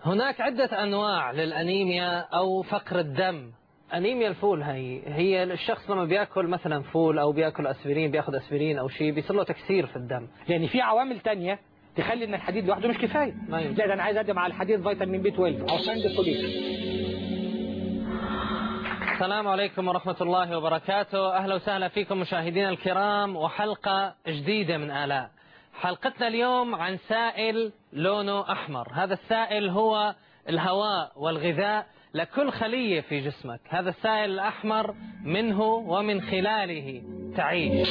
هناك عدة أنواع للأنيميا أو فقر الدم أنيميا الفول هي هي الشخص لما بياكل مثلا فول أو بياكل أسبرين بياخذ أسبرين أو شيء بيصير له تكسير في الدم يعني في عوامل تانية تخلي ان الحديد لوحده مش كفايه ما ينفع. لا ده انا عايز ادي مع الحديد فيتامين بي 12 او ساند فوليك السلام عليكم ورحمة الله وبركاته أهلا وسهلا فيكم مشاهدينا الكرام وحلقة جديدة من آلاء حلقتنا اليوم عن سائل لونه أحمر هذا السائل هو الهواء والغذاء لكل خلية في جسمك هذا السائل الأحمر منه ومن خلاله تعيش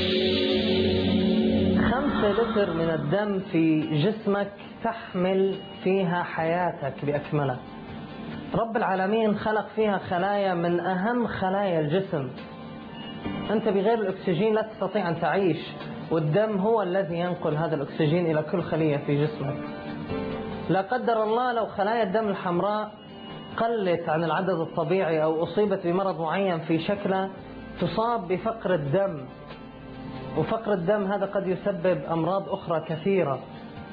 خمسة لتر من الدم في جسمك تحمل فيها حياتك بأكملها رب العالمين خلق فيها خلايا من أهم خلايا الجسم أنت بغير الأكسجين لا تستطيع أن تعيش والدم هو الذي ينقل هذا الأكسجين إلى كل خلية في جسمك لا قدر الله لو خلايا الدم الحمراء قلت عن العدد الطبيعي أو أصيبت بمرض معين في شكله تصاب بفقر الدم وفقر الدم هذا قد يسبب أمراض أخرى كثيرة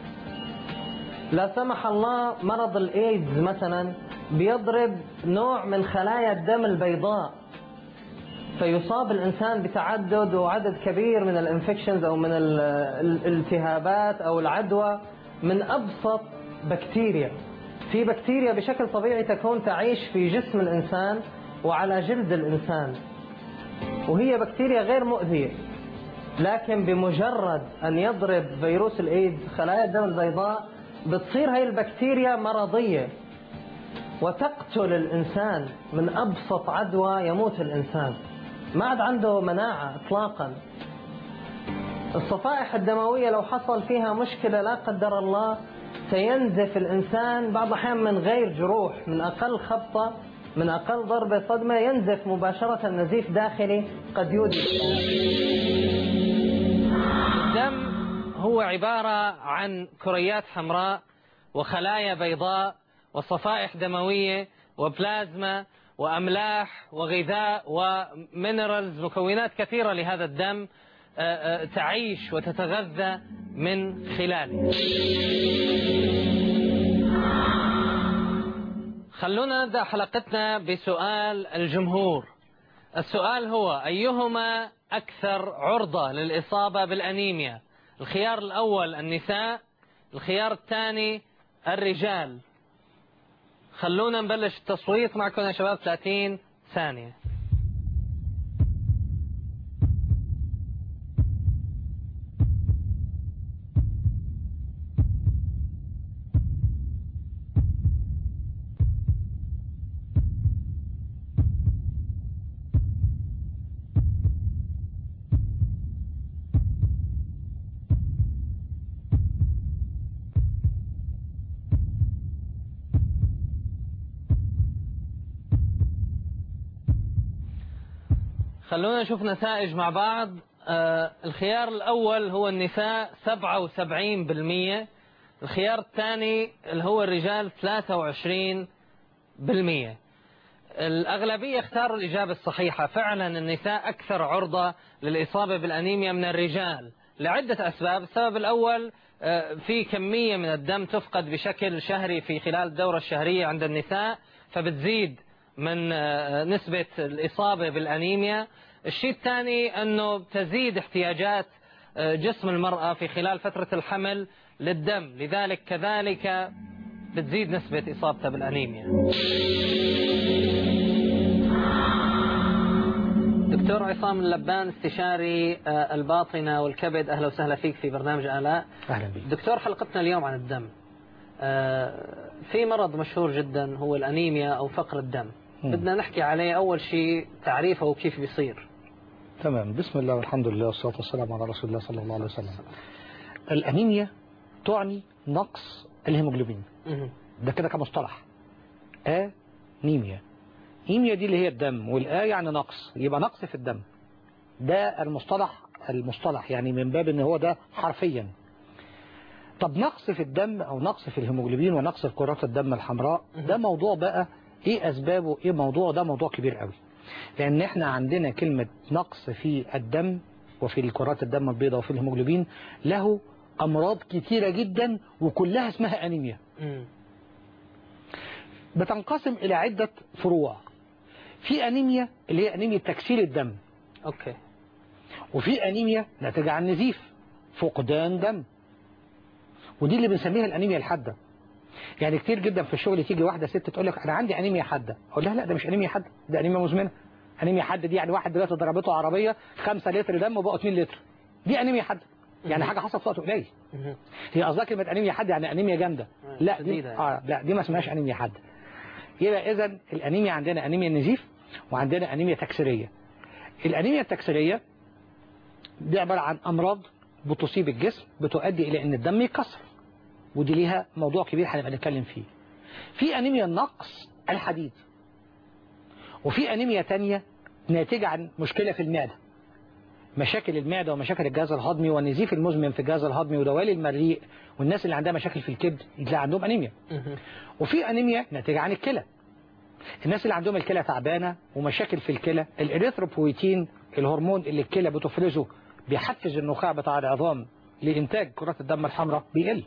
لا سمح الله مرض الإيدز مثلا بيضرب نوع من خلايا الدم البيضاء فيصاب الإنسان بتعدد وعدد كبير من الانفكشنز أو من ال- الالتهابات أو العدوى من أبسط بكتيريا في بكتيريا بشكل طبيعي تكون تعيش في جسم الإنسان وعلى جلد الإنسان وهي بكتيريا غير مؤذية لكن بمجرد أن يضرب فيروس الإيدز خلايا الدم البيضاء بتصير هاي البكتيريا مرضية وتقتل الإنسان من أبسط عدوى يموت الإنسان ما عاد عنده مناعة إطلاقا الصفائح الدموية لو حصل فيها مشكلة لا قدر الله سينزف الإنسان بعض الأحيان من غير جروح من أقل خبطة من أقل ضربة صدمة ينزف مباشرة نزيف داخلي قد يودي الدم هو عبارة عن كريات حمراء وخلايا بيضاء وصفائح دموية وبلازما وأملاح وغذاء ومينرالز مكونات كثيرة لهذا الدم آه، آه، تعيش وتتغذى من خلاله خلونا نبدأ حلقتنا بسؤال الجمهور السؤال هو أيهما أكثر عرضة للإصابة بالأنيميا الخيار الأول النساء الخيار الثاني الرجال خلونا نبلش التصويت معكم يا شباب 30 ثانية خلونا نشوف نتائج مع بعض آه الخيار الأول هو النساء 77% الخيار الثاني اللي هو الرجال 23% الأغلبية اختاروا الإجابة الصحيحة فعلا النساء أكثر عرضة للإصابة بالأنيميا من الرجال لعدة أسباب السبب الأول آه، في كمية من الدم تفقد بشكل شهري في خلال الدورة الشهرية عند النساء فبتزيد من آه، نسبة الإصابة بالأنيميا الشيء الثاني أنه تزيد احتياجات آه، جسم المرأة في خلال فترة الحمل للدم لذلك كذلك بتزيد نسبة إصابتها بالأنيميا دكتور عصام اللبان استشاري آه، الباطنة والكبد أهلا وسهلا فيك في برنامج آلاء اهلا بك دكتور حلقتنا اليوم عن الدم آه، في مرض مشهور جدا هو الأنيميا أو فقر الدم مم. بدنا نحكي عليه أول شيء تعريفه وكيف بيصير تمام بسم الله والحمد لله والصلاة والسلام على رسول الله صلى الله عليه وسلم الأنيميا تعني نقص الهيموجلوبين مهم. ده كده كمصطلح أنيميا أنيميا دي اللي هي الدم والآ يعني نقص يبقى نقص في الدم ده المصطلح المصطلح يعني من باب ان هو ده حرفيا طب نقص في الدم او نقص في الهيموجلوبين ونقص في كرات الدم الحمراء ده موضوع بقى ايه اسبابه ايه موضوع ده موضوع كبير قوي لان احنا عندنا كلمة نقص في الدم وفي الكرات الدم البيضاء وفي الهيموجلوبين له امراض كتيرة جدا وكلها اسمها انيميا مم. بتنقسم إلى عدة فروع في أنيميا اللي هي أنيميا تكسير الدم أوكي وفي أنيميا ناتجة عن نزيف فقدان دم ودي اللي بنسميها الأنيميا الحادة يعني كتير جدا في الشغل تيجي واحدة ست تقول لك أنا عندي أنيميا حادة أقول لها لا ده مش أنيميا حادة ده أنيميا مزمنة أنيميا حادة دي يعني واحد دلوقتي ضربته عربية 5 لتر دم وبقوا 2 لتر دي أنيميا حادة يعني حاجة حصلت في وقت قليل مهم. هي قصدها كلمة أنيميا حادة يعني أنيميا جامدة لا دي شديدة يعني. آه لا دي ما اسمهاش أنيميا حادة يبقى إذا الأنيميا عندنا أنيميا النزيف وعندنا أنيميا تكسيرية الأنيميا التكسيرية دي عبارة عن أمراض بتصيب الجسم بتؤدي إلى أن الدم يكسر ودي ليها موضوع كبير هنبقى نتكلم فيه في أنيميا نقص الحديد وفي أنيميا تانية ناتجة عن مشكلة في المعدة مشاكل المعدة ومشاكل الجهاز الهضمي والنزيف المزمن في الجهاز الهضمي ودوالي المريء والناس اللي عندها مشاكل في الكبد يتلاقي عندهم أنيميا مهم. وفي أنيميا ناتجة عن الكلى الناس اللي عندهم الكلى تعبانة ومشاكل في الكلى الإريثروبويتين الهرمون اللي الكلى بتفرزه بيحفز النخاع بتاع العظام لإنتاج كرات الدم الحمراء بيقل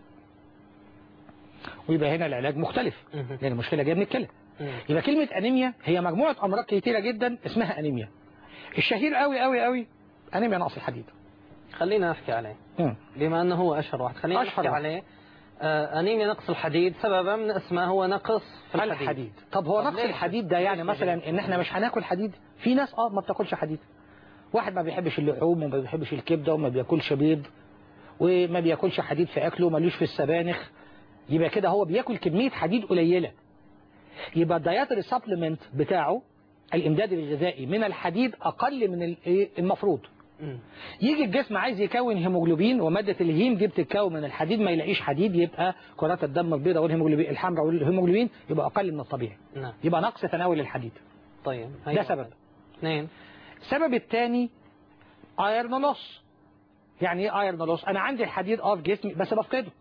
ويبقى هنا العلاج مختلف مهم. لأن المشكلة جاية من الكلى مم. يبقى كلمة أنيميا هي مجموعة أمراض كتيرة جدا اسمها أنيميا الشهير قوي قوي قوي أنيميا نقص الحديد خلينا نحكي عليه مم. بما أنه هو أشهر واحد خلينا أشهر نحكي واحد. عليه آه، أنيميا نقص الحديد سببا من اسمه هو نقص في الحديد, الحديد طب هو طب نقص ليه؟ الحديد ده يعني ليش مثلا ليه؟ ان احنا مش هناكل حديد في ناس اه ما بتاكلش حديد واحد ما بيحبش اللحوم وما بيحبش الكبده وما بياكلش بيض وما بياكلش حديد في اكله ملوش في السبانخ يبقى كده هو بياكل كميه حديد قليله يبقى الدايتري سبلمنت بتاعه الامداد الغذائي من الحديد اقل من ال- إيه المفروض مم. يجي الجسم عايز يكون هيموجلوبين ومادة الهيم دي بتتكون من الحديد ما يلاقيش حديد يبقى كرات الدم البيضاء والهيموجلوبين الحمراء والهيموجلوبين يبقى أقل من الطبيعي نعم يبقى نقص تناول الحديد طيب ده سبب اثنين السبب الثاني ايرن لوس يعني ايه ايرن لوس انا عندي الحديد اه في جسمي بس بفقده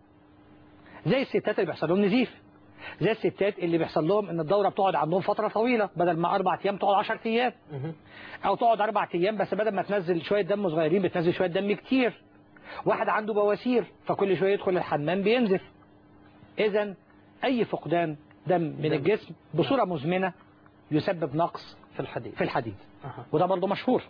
زي الستات اللي بيحصل لهم نزيف زي الستات اللي بيحصل لهم ان الدوره بتقعد عندهم فتره طويله بدل ما اربع ايام تقعد 10 ايام مهم. او تقعد اربع ايام بس بدل ما تنزل شويه دم صغيرين بتنزل شويه دم كتير واحد عنده بواسير فكل شويه يدخل الحمام بينزف اذا اي فقدان دم من دم. الجسم بصوره مزمنه يسبب نقص في الحديد في الحديد أها. وده برضه مشهور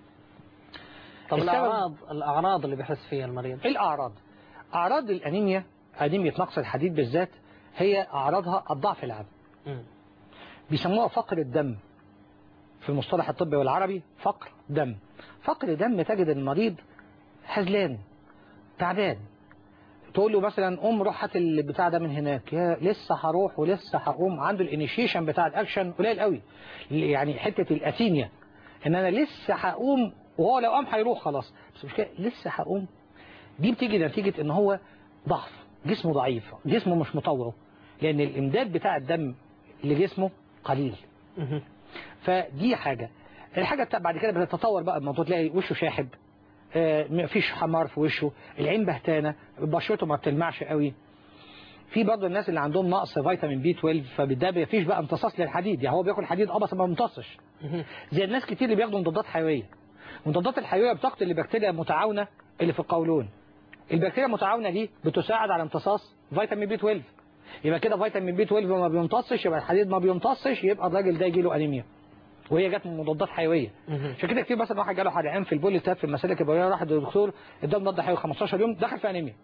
طب السبب- الأعراض الأعراض اللي بيحس فيها المريض الأعراض أعراض الأنيميا أنيميا نقص الحديد بالذات هي أعراضها الضعف العام مم. بيسموها فقر الدم في المصطلح الطبي والعربي فقر دم فقر دم تجد المريض حزلان تعبان تقول له مثلا قوم روح هات البتاع ده من هناك يا لسه هروح ولسه هقوم عنده الانيشيشن بتاع الاكشن قليل قوي يعني حته الاثينيا ان انا لسه هقوم وهو لو قام هيروح خلاص بس مش كده لسه هقوم دي بتيجي نتيجه ان هو ضعف جسمه ضعيف جسمه مش مطوعه لان الامداد بتاع الدم لجسمه قليل مهم. فدي حاجة الحاجة بتاع بعد كده بتتطور بقى الموضوع تلاقي وشه شاحب آه، مفيش حمار في وشه العين بهتانة بشرته ما بتلمعش قوي في برضه الناس اللي عندهم نقص فيتامين بي 12 فده مفيش بقى امتصاص للحديد يعني هو بياكل حديد اه بس ما بيمتصش مهم. زي الناس كتير اللي بياخدوا مضادات حيوية المضادات الحيوية بتقتل البكتيريا المتعاونة اللي في القولون البكتيريا المتعاونة دي بتساعد على امتصاص فيتامين بي 12 يبقى كده فيتامين بي 12 ما بيمتصش يبقى الحديد ما بيمتصش يبقى الراجل ده يجي له انيميا وهي جت من مضادات حيويه مهم. عشان كده كتير مثلا واحد جاله حرقان في البول تاب في المسالك البوليه راح للدكتور اداه مضاد حيوي 15 يوم دخل في انيميا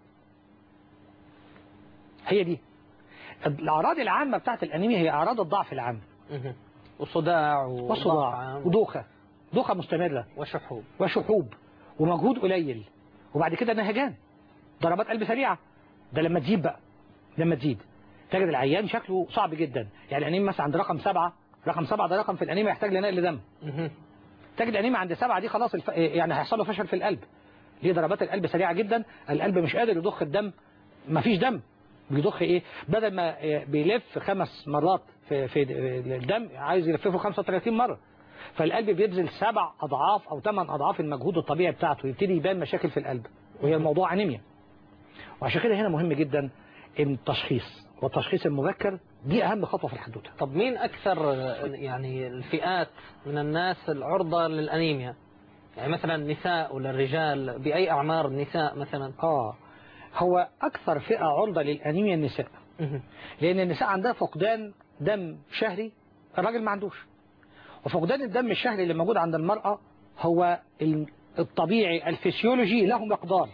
هي دي الاعراض العامه بتاعت الانيميا هي اعراض الضعف العام مهم. وصداع وضعف وصداع عام ودوخه دوخه مستمره وشحوب وشحوب ومجهود قليل وبعد كده نهجان ضربات قلب سريعه ده لما تزيد بقى لما تزيد تجد العيان شكله صعب جدا يعني الانيميا مثلا عند رقم سبعة رقم سبعة ده رقم في الانيميا يحتاج لنقل دم مهم. تجد الانيميا عند سبعة دي خلاص الف... يعني هيحصل له فشل في القلب ليه ضربات القلب سريعه جدا القلب مش قادر يضخ الدم مفيش دم بيضخ ايه بدل ما بيلف خمس مرات في في الدم عايز يلففه 35 مره فالقلب بيبذل سبع اضعاف او ثمان اضعاف المجهود الطبيعي بتاعته يبتدي يبان مشاكل في القلب وهي الموضوع انيميا وعشان كده هنا مهم جدا التشخيص والتشخيص المبكر دي اهم خطوه في الحدوته طب مين أكثر يعني الفئات من الناس العرضة للأنيميا يعني مثلا النساء ولا الرجال بأي أعمار النساء مثلا اه هو اكثر فئه عرضه للانيميا النساء مهم. لان النساء عندها فقدان دم شهري الراجل ما عندوش وفقدان الدم الشهري اللي موجود عند المرأة هو ال- الطبيعي الفسيولوجي له مقدار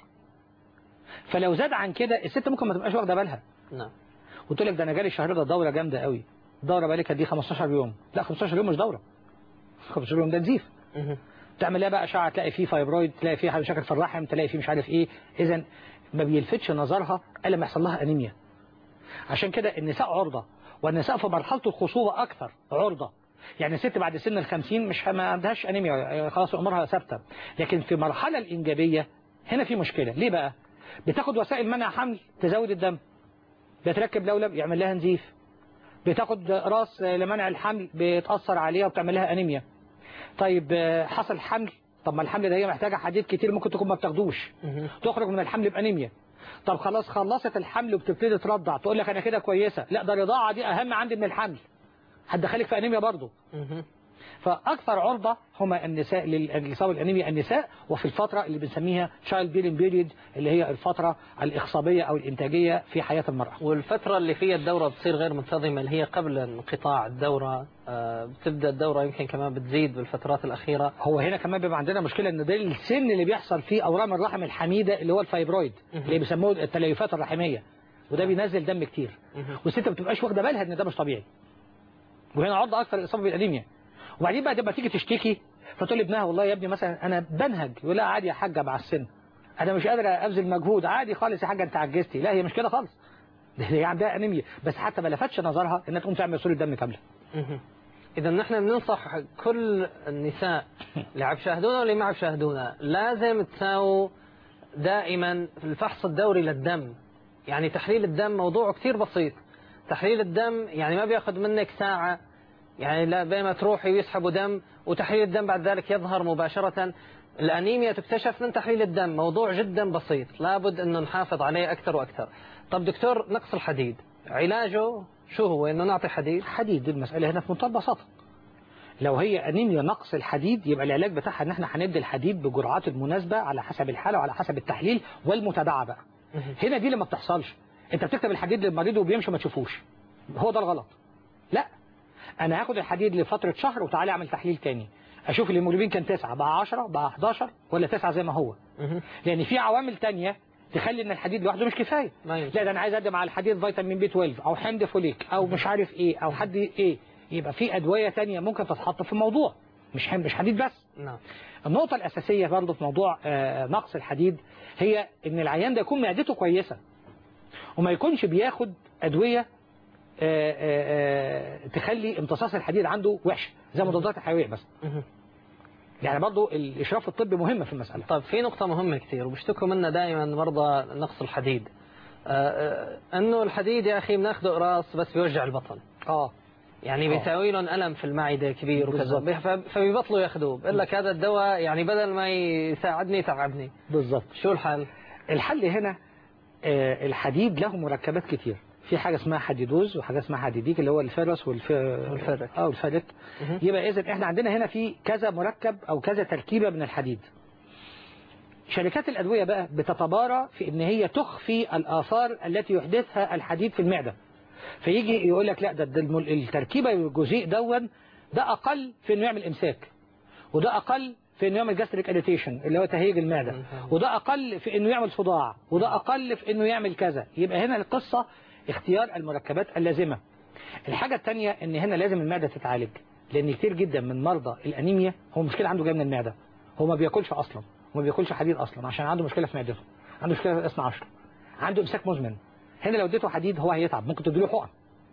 فلو زاد عن كده الست ممكن ما تبقاش واخده بالها نعم وتقول لك ده انا جالي الشهر ده دوره جامده قوي دوره بالك قد ايه 15 يوم لا 15 يوم مش دوره 15 يوم ده نزيف مهم. تعمل ايه بقى اشعه تلاقي فيه فايبرويد تلاقي فيه مشاكل في الرحم تلاقي فيه مش عارف ايه اذا ما بيلفتش نظرها الا لما يحصل لها انيميا عشان كده النساء عرضه والنساء في مرحله الخصوبه اكثر عرضه يعني الست بعد سن ال 50 مش ما عندهاش انيميا خلاص امورها ثابته لكن في المرحله الانجابيه هنا في مشكله ليه بقى بتاخد وسائل منع حمل تزود الدم بتركب لولب يعمل لها نزيف بتاخد راس لمنع الحمل بتأثر عليها وبتعمل لها أنيميا طيب آه، حصل حمل طب ما الحمل ده هي محتاجة حديد كتير ممكن تكون ما بتاخدوش مهم. تخرج من الحمل بأنيميا طب خلاص خلصت الحمل وبتبتدي ترضع تقول لك أنا كده كويسة لا ده الرضاعة دي أهم عندي من الحمل هتدخلك في أنيميا برضه مهم. فأكثر عرضة هما النساء للإصابة الأنيميا النساء وفي الفترة اللي بنسميها child bearing period اللي هي الفترة الإخصابية أو الإنتاجية في حياة المرأة والفترة اللي فيها الدورة بتصير غير منتظمة اللي هي قبل انقطاع الدورة آه، بتبدأ الدورة يمكن كمان بتزيد بالفترات الأخيرة هو هنا كمان بيبقى عندنا مشكلة ان ده السن اللي بيحصل فيه اورام الرحم الحميدة اللي هو الفايبرويد مهم. اللي بيسموه التليفات الرحمية وده نعم. بينزل دم كتير مهم. والست ما بتبقاش واخده بالها ان ده مش طبيعي وهنا عرضة اكثر الاصابة بالانيميا وبعدين بقى تبقى تيجي تشتكي فتقول لابنها والله يا ابني مثلا انا بنهج يقول لها عادي يا حاجة مع السن انا مش قادرة ابذل مجهود عادي خالص يا حاجة انت عجزتي لا هي مش كده خالص ده هي عندها انيميا بس حتى ما لفتش نظرها انها تقوم تعمل صورة دم كاملة إذا نحن بننصح كل النساء اللي عم يشاهدونا واللي ما عم يشاهدونا لازم تساووا دائما في الفحص الدوري للدم يعني تحليل الدم موضوع كثير بسيط تحليل الدم يعني ما بياخذ منك ساعة يعني لا بين ما تروحي ويسحبوا دم وتحليل الدم بعد ذلك يظهر مباشرة الأنيميا تكتشف من تحليل الدم موضوع جدا بسيط لابد أنه نحافظ عليه أكثر وأكثر طب دكتور نقص الحديد علاجه شو هو أنه نعطي حديد حديد دي المسألة هنا في منتهى البساطة لو هي أنيميا نقص الحديد يبقى العلاج بتاعها ان احنا هندي الحديد بجرعات المناسبة على حسب الحالة وعلى حسب التحليل والمتابعة بقى هنا دي اللي ما بتحصلش انت بتكتب الحديد للمريض وبيمشي ما تشوفوش هو ده الغلط لا انا هاخد الحديد لفترة شهر وتعالى اعمل تحليل تاني اشوف الهيموجلوبين كان 9 بقى 10 بقى 11 ولا 9 زي ما هو لان في عوامل تانية تخلي ان الحديد لوحده مش كفايه ما ينفع. لا ده انا عايز اقدم على الحديد فيتامين بي 12 او حمض فوليك او مش عارف ايه او حد ايه يبقى في ادويه تانية ممكن تتحط في الموضوع مش حم- مش حديد بس نعم النقطه الاساسيه برضه في موضوع آه، نقص الحديد هي ان العيان ده يكون معدته كويسه وما يكونش بياخد ادويه آه، آه، آه، تخلي امتصاص الحديد عنده وحش زي مضادات الحيويه بس يعني برضه الاشراف الطبي مهم في المساله طيب في نقطة مهمة كثير وبيشتكوا منا دائما مرضى نقص الحديد آه، آه، انه الحديد يا اخي بناخده قراص بس بيوجع البطن اه يعني آه. بيساوي لهم الم في المعده كبير وكذا بالضبط. ف- فبيبطلوا ياخذوه بقول لك هذا الدواء يعني بدل ما يساعدني يتعبني بالظبط شو الحل؟ الحل هنا آه، الحديد له مركبات كتير في حاجة اسمها حديدوز وحاجة اسمها حديديك اللي هو الفيروس والف... والفرك. اه والفرك مهم. يبقى اذا احنا عندنا هنا في كذا مركب او كذا تركيبة من الحديد شركات الأدوية بقى بتتبارى في ان هي تخفي الآثار التي يحدثها الحديد في المعدة فيجي يقول لك لا ده ده الم- التركيبة الجزيء دون ده أقل في انه يعمل إمساك وده أقل في انه يعمل جاستريك اديتيشن اللي هو تهيج المعدة وده أقل في انه يعمل صداع وده أقل في انه يعمل كذا يبقى هنا القصة اختيار المركبات اللازمة الحاجة الثانية ان هنا لازم المعدة تتعالج لان كتير جدا من مرضى الانيميا هو مشكلة عنده جايه من المعدة هو ما بياكلش اصلا هو ما بياكلش حديد اصلا عشان عنده مشكلة في معدته عنده مشكلة في الاثنى عشر عنده امساك مزمن هنا لو اديته حديد هو هيتعب ممكن تديله حقن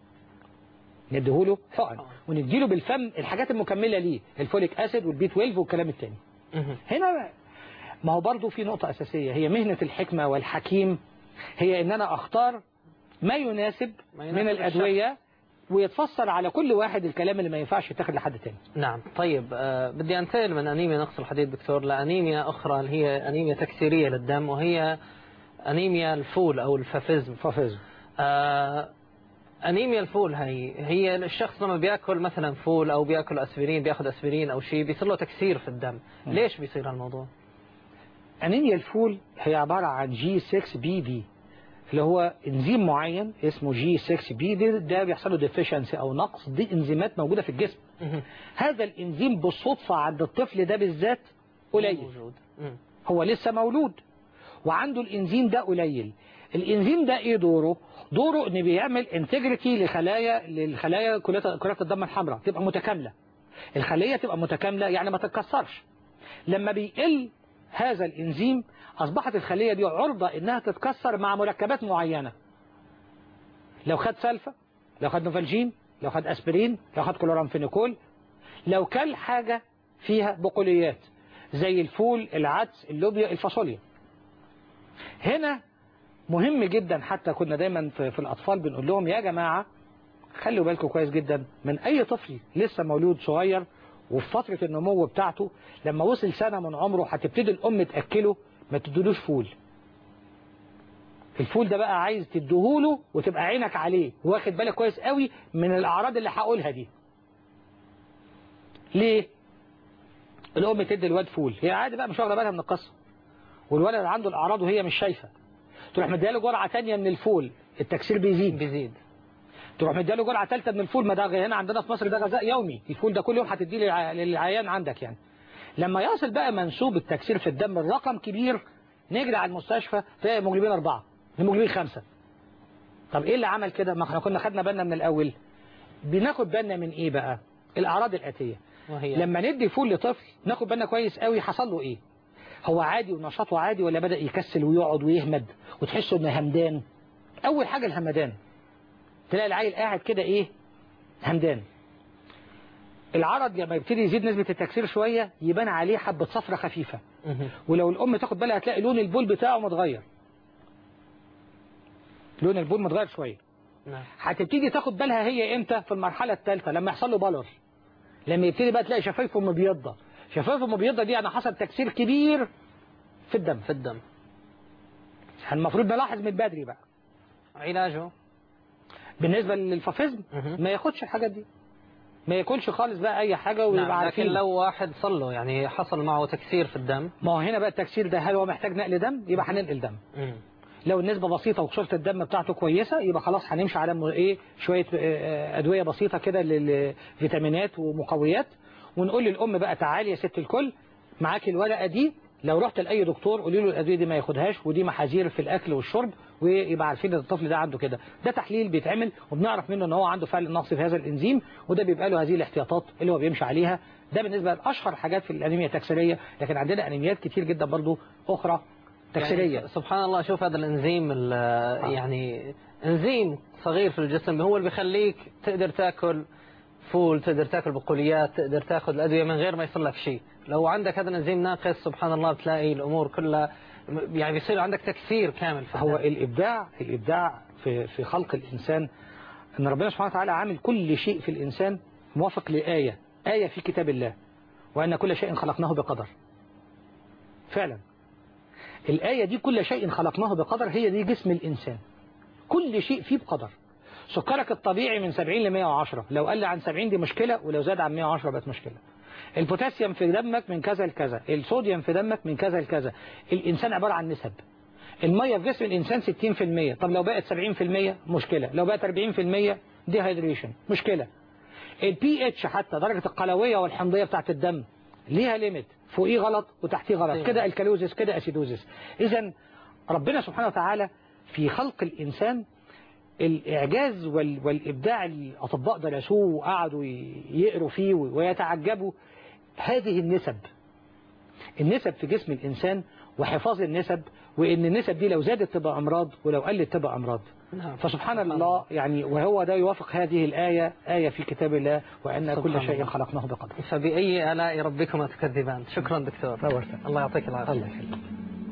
نديهوله حقن ونديله بالفم الحاجات المكملة ليه الفوليك اسيد والبي 12 والكلام التاني هنا ما هو برضو في نقطة أساسية هي مهنة الحكمة والحكيم هي إن أنا أختار ما يناسب ما يناسب من الأدوية ويتفسر على كل واحد الكلام اللي ما ينفعش يتاخد لحد تاني نعم طيب آه بدي انتقل من انيميا نقص الحديد دكتور لانيميا اخرى اللي هي انيميا تكسيريه للدم وهي انيميا الفول او الفافيزم فافز آه انيميا الفول هي هي الشخص لما بياكل مثلا فول او بياكل اسبرين بياخذ اسبرين او شيء بيصير له تكسير في الدم م. ليش بيصير هالموضوع أنيميا الفول هي عبارة عن جي 6 بي دي اللي هو انزيم معين اسمه جي 6 بي ده, ده بيحصل له ديفيشنسي او نقص دي انزيمات موجوده في الجسم مهم. هذا الانزيم بالصدفه عند الطفل ده بالذات قليل موجود مم. هو لسه مولود وعنده الانزيم ده قليل الانزيم ده ايه دوره دوره ان بيعمل انتجريتي لخلايا للخلايا كليات كرات الدم الحمراء تبقى متكامله الخليه تبقى متكامله يعني ما تتكسرش لما بيقل هذا الانزيم اصبحت الخليه دي عرضه انها تتكسر مع مركبات معينه لو خد سلفا لو خد نوفالجين لو خد اسبرين لو خد كلورامفينيكول لو كل حاجه فيها بقوليات زي الفول العدس اللوبيا الفاصوليا هنا مهم جدا حتى كنا دايما في, في الأطفال بنقول لهم يا جماعة خلوا بالكم كويس جدا من أي طفل لسه مولود صغير وفي فترة النمو بتاعته لما وصل سنة من عمره هتبتدي الأم تأكله ما تدولوش فول الفول ده بقى عايز تديهوله وتبقى عينك عليه واخد بالك كويس قوي من الأعراض اللي هقولها دي ليه؟ الأم تدي الواد فول هي عادي بقى مش واخدة بالها من القصة والولد عنده الأعراض وهي مش شايفة تروح مدياله جرعة تانية من الفول التكسير بيزيد بيزيد تروح مدياله جرعة ثالثة من الفول ما ده هنا عندنا في مصر ده غذاء يومي الفول ده كل يوم هتديه للع- للعيان عندك يعني لما يصل بقى منسوب التكسير في الدم الرقم كبير نجري على المستشفى تلاقي هيموجلوبين أربعة هيموجلوبين خمسة طب ايه اللي عمل كده ما احنا كنا خدنا بالنا من الأول بناخد بالنا من ايه بقى الأعراض الآتية وهي لما ندي فول لطفل ناخد بالنا كويس قوي حصل له ايه هو عادي ونشاطه عادي ولا بدأ يكسل ويقعد ويهمد وتحسه انه همدان اول حاجة الهمدان تلاقي العيل قاعد كده ايه همدان العرض لما يبتدي يزيد نسبة التكسير شوية يبان عليه حبة صفرة خفيفة مهم. ولو الأم تاخد بالها هتلاقي لون البول بتاعه متغير لون البول متغير شوية نعم هتبتدي تاخد بالها هي امتى في المرحلة الثالثة لما يحصل له بالر لما يبتدي بقى تلاقي شفايفه مبيضة شفايفه مبيضة دي يعني حصل تكسير كبير في الدم في الدم المفروض نلاحظ من بدري بقى علاجه بالنسبة للفافيزم مهم. ما ياخدش الحاجات دي ما ياكلش خالص بقى اي حاجة ويبقى نعم لكن عارفين لو واحد صلوا يعني حصل معه تكسير في الدم ما هو هنا بقى التكسير ده هل هو محتاج نقل دم يبقى هننقل دم مم. لو النسبة بسيطة وخسارة الدم بتاعته كويسة يبقى خلاص هنمشي على م- ايه شوية آه، آه، أدوية بسيطة كده للفيتامينات ومقويات ونقول للأم بقى تعالي يا ست الكل معاكي الورقة دي لو رحت لأي دكتور قولي له الأدوية دي ما ياخدهاش ودي محاذير في الأكل والشرب ويبقى عارفين ان الطفل ده عنده كده ده تحليل بيتعمل وبنعرف منه ان هو عنده فعلا نقص في هذا الانزيم وده بيبقى له هذه الاحتياطات اللي هو بيمشي عليها ده بالنسبة لأشهر حاجات في الأنيميا التكسيرية لكن عندنا أنيميات كتير جدا برضو أخرى تكسيرية يعني سبحان الله شوف هذا الانزيم ال- يعني انزيم صغير في الجسم هو اللي بيخليك تقدر تاكل فول تقدر تاكل بقوليات تقدر تاخذ الادويه من غير ما يصير لك شيء لو عندك هذا الانزيم ناقص سبحان الله بتلاقي الامور كلها يعني بيصير عندك تكسير كامل في هو الدم. الإبداع الإبداع في في خلق الإنسان أن ربنا سبحانه وتعالى عامل كل شيء في الإنسان موافق لآية آية في كتاب الله وأن كل شيء خلقناه بقدر فعلا الآية دي كل شيء خلقناه بقدر هي دي جسم الإنسان كل شيء فيه بقدر سكرك الطبيعي من 70 ل 110 لو قل عن 70 دي مشكلة ولو زاد عن 110 بقت مشكلة البوتاسيوم في دمك من كذا لكذا الصوديوم في دمك من كذا لكذا الإنسان عبارة عن نسب المية في جسم الإنسان 60% طب لو بقت 70% مشكلة لو بقت 40% دي هيدريشن مشكلة البي اتش حتى درجة القلوية والحمضية بتاعت الدم ليها ليميت فوقيه غلط وتحتيه غلط أيوة. كده الكالوزيس كده اسيدوزيس اذا ربنا سبحانه وتعالى في خلق الإنسان الإعجاز وال- والإبداع اللي الأطباء درسوه وقعدوا ي- يقروا فيه ويتعجبوا هذه النسب النسب في جسم الإنسان وحفاظ النسب وإن النسب دي لو زادت تبقى أمراض ولو قلت تبقى أمراض نعم. فسبحان الله يعني وهو ده يوافق هذه الآية آية في كتاب الله وأن كل سبحان شيء الله. خلقناه بقدر فبأي آلاء ربكما تكذبان شكرا دكتور نورتك. الله يعطيك العافية الله يخليك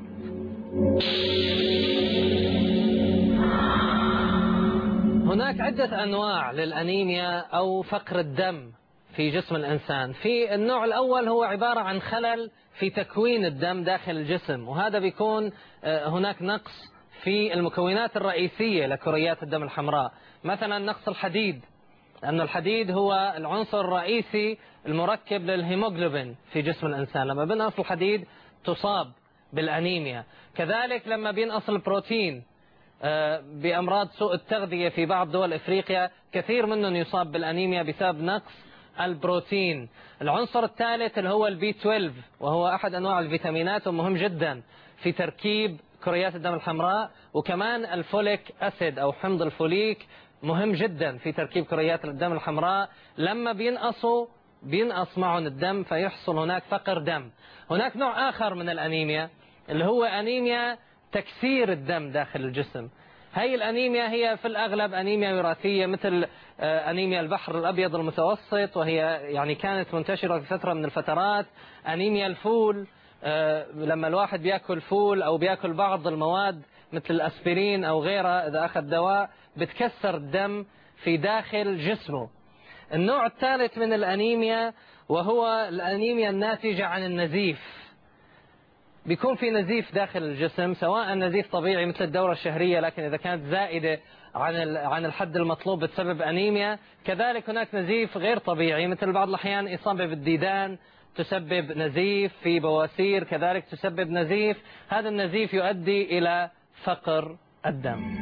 هناك عدة أنواع للأنيميا أو فقر الدم في جسم الإنسان في النوع الأول هو عبارة عن خلل في تكوين الدم داخل الجسم وهذا بيكون آه، هناك نقص في المكونات الرئيسية لكريات الدم الحمراء مثلا نقص الحديد لأن الحديد هو العنصر الرئيسي المركب للهيموغلوبين في جسم الإنسان لما بنقص الحديد تصاب بالأنيميا كذلك لما بينقص البروتين آه، بأمراض سوء التغذية في بعض دول إفريقيا كثير منهم يصاب بالأنيميا بسبب نقص البروتين العنصر الثالث اللي هو البي 12 وهو أحد أنواع الفيتامينات ومهم جدا في تركيب كريات الدم الحمراء وكمان الفوليك أسيد أو حمض الفوليك مهم جدا في تركيب كريات الدم الحمراء لما بينقصوا بينقص معهم الدم فيحصل هناك فقر دم هناك نوع آخر من الأنيميا اللي هو أنيميا تكسير الدم داخل الجسم هي الأنيميا هي في الأغلب أنيميا وراثية مثل آه، أنيميا البحر الأبيض المتوسط وهي يعني كانت منتشرة في فترة من الفترات أنيميا الفول آه، لما الواحد بياكل فول أو بياكل بعض المواد مثل الأسبرين أو غيرها إذا أخذ دواء بتكسر الدم في داخل جسمه النوع الثالث من الأنيميا وهو الأنيميا الناتجة عن النزيف بيكون في نزيف داخل الجسم سواء نزيف طبيعي مثل الدورة الشهرية لكن إذا كانت زائدة عن عن الحد المطلوب بسبب أنيميا كذلك هناك نزيف غير طبيعي مثل بعض الأحيان إصابة بالديدان تسبب نزيف في بواسير كذلك تسبب نزيف هذا النزيف يؤدي إلى فقر الدم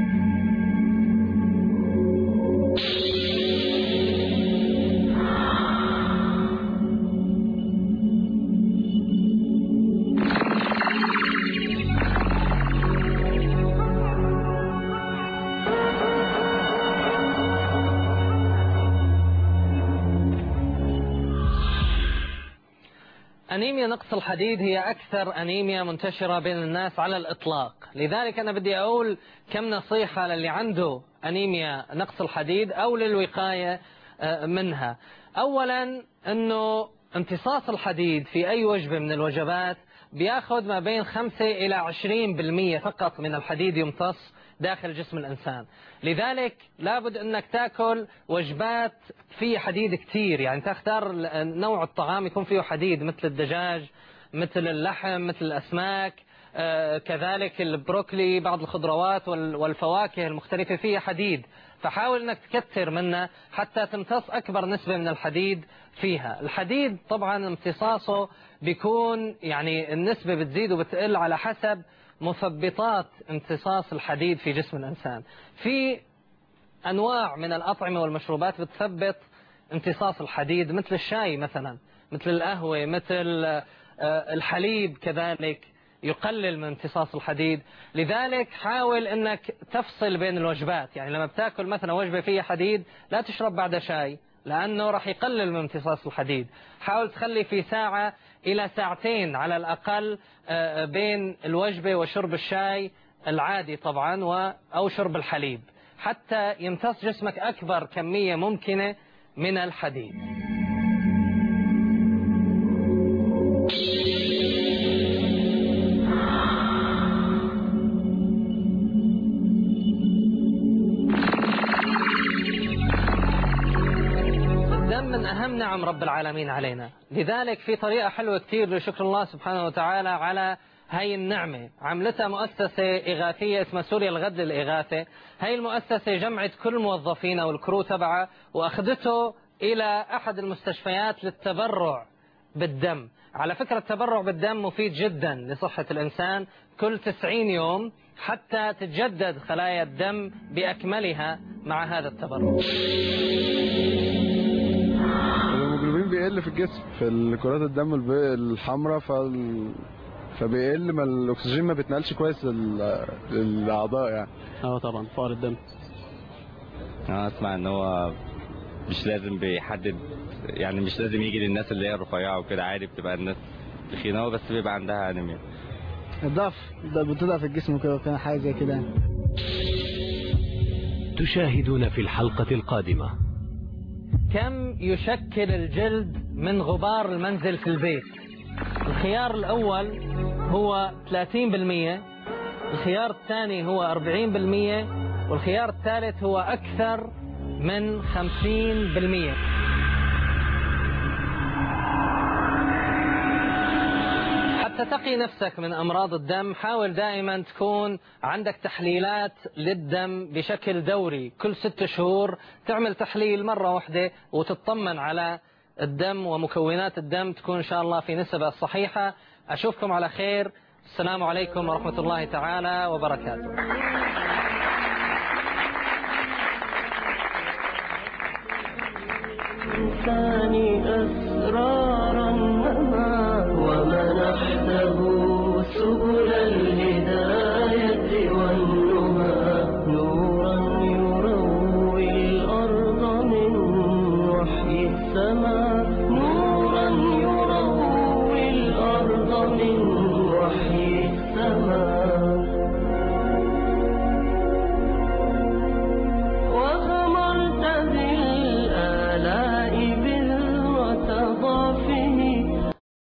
أنيميا نقص الحديد هي أكثر أنيميا منتشرة بين الناس على الإطلاق لذلك أنا بدي أقول كم نصيحة للي عنده أنيميا نقص الحديد أو للوقاية آه، منها أولا أنه امتصاص الحديد في أي وجبة من الوجبات بياخذ ما بين 5 إلى 20% فقط من الحديد يمتص داخل جسم الإنسان لذلك لابد أنك تأكل وجبات فيها حديد كثير يعني تختار نوع الطعام يكون فيه حديد مثل الدجاج مثل اللحم مثل الأسماك آه، كذلك البروكلي بعض الخضروات والفواكه المختلفة فيها حديد فحاول انك تكثر منها حتى تمتص اكبر نسبة من الحديد فيها الحديد طبعا امتصاصه بيكون يعني النسبة بتزيد وبتقل على حسب مثبطات امتصاص الحديد في جسم الإنسان في أنواع من الأطعمة والمشروبات بتثبط امتصاص الحديد مثل الشاي مثلا مثل القهوة مثل آه، الحليب كذلك يقلل من امتصاص الحديد لذلك حاول انك تفصل بين الوجبات يعني لما بتاكل مثلا وجبة فيها حديد لا تشرب بعدها شاي لأنه راح يقلل من امتصاص الحديد حاول تخلي في ساعة إلى ساعتين على الأقل آه، بين الوجبة وشرب الشاي العادي طبعا أو شرب الحليب حتى يمتص جسمك أكبر كمية ممكنة من الحديد أهم نعم رب العالمين علينا لذلك في طريقة حلوة كثير لشكر الله سبحانه وتعالى على هاي النعمة عملتها مؤسسة إغاثية اسمها سوريا الغد للإغاثة هاي المؤسسة جمعت كل الموظفين أو الكرو تبعها وأخذته إلى أحد المستشفيات للتبرع بالدم على فكرة التبرع بالدم مفيد جدا لصحة الإنسان كل 90 يوم حتى تتجدد خلايا الدم بأكملها مع هذا التبرع بيقل في الجسم في كرات الدم الحمراء فال... فبيقل ما الاكسجين ما بيتنقلش كويس للاعضاء يعني اه طبعا فقر الدم انا اسمع ان هو مش لازم بيحدد يعني مش لازم يجي للناس اللي هي رفيعه وكده عادي بتبقى الناس تخينه بس بيبقى عندها انيميا الضعف بتضعف الجسم وكده حاجه زي كده تشاهدون في الحلقه القادمه كم يشكل الجلد من غبار المنزل في البيت الخيار الأول هو 30% الخيار الثاني هو 40% والخيار الثالث هو أكثر من 50% تقي نفسك من أمراض الدم حاول دائما تكون عندك تحليلات للدم بشكل دوري كل ست شهور تعمل تحليل مرة واحدة وتطمن على الدم ومكونات الدم تكون إن شاء الله في نسبة صحيحة أشوفكم على خير السلام عليكم ورحمة الله تعالى وبركاته الإنسان أسرارا ومنحته سبل